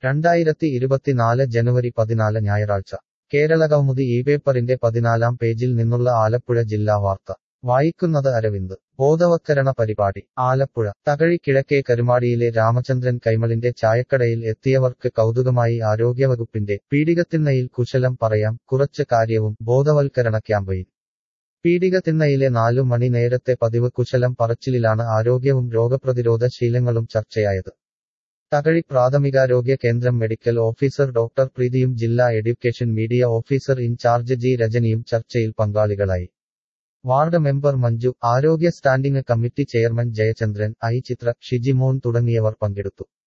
രണ്ടായിരത്തി ഇരുപത്തിനാല് ജനുവരി പതിനാല് ഞായറാഴ്ച കേരളകൗമുദി ഈ പേപ്പറിന്റെ പതിനാലാം പേജിൽ നിന്നുള്ള ആലപ്പുഴ ജില്ലാ വാർത്ത വായിക്കുന്നത് അരവിന്ദ് ബോധവത്കരണ പരിപാടി ആലപ്പുഴ തകഴി കിഴക്കേ കരുമാടിയിലെ രാമചന്ദ്രൻ കൈമളിന്റെ ചായക്കടയിൽ എത്തിയവർക്ക് കൗതുകമായി ആരോഗ്യവകുപ്പിന്റെ പീഡികത്തിണ്ണയിൽ കുശലം പറയാം കുറച്ച് കാര്യവും ബോധവൽക്കരണ ക്യാമ്പയിൻ പീഡികത്തിണ്ണയിലെ നാലു മണി നേരത്തെ പതിവ് കുശലം പറച്ചിലിലാണ് ആരോഗ്യവും രോഗപ്രതിരോധ ശീലങ്ങളും ചർച്ചയായത് തകഴി പ്രാഥമികാരോഗ്യ കേന്ദ്രം മെഡിക്കൽ ഓഫീസർ ഡോക്ടർ പ്രീതിയും ജില്ലാ education media officer in charge G രജനിയും ചർച്ചയിൽ പങ്കാളികളായി വാർഡ് മെമ്പർ മഞ്ജു ആരോഗ്യ standing committee chairman Jayachandran I Chitra Shijimon തുടങ്ങിയവർ പങ്കെടുത്തു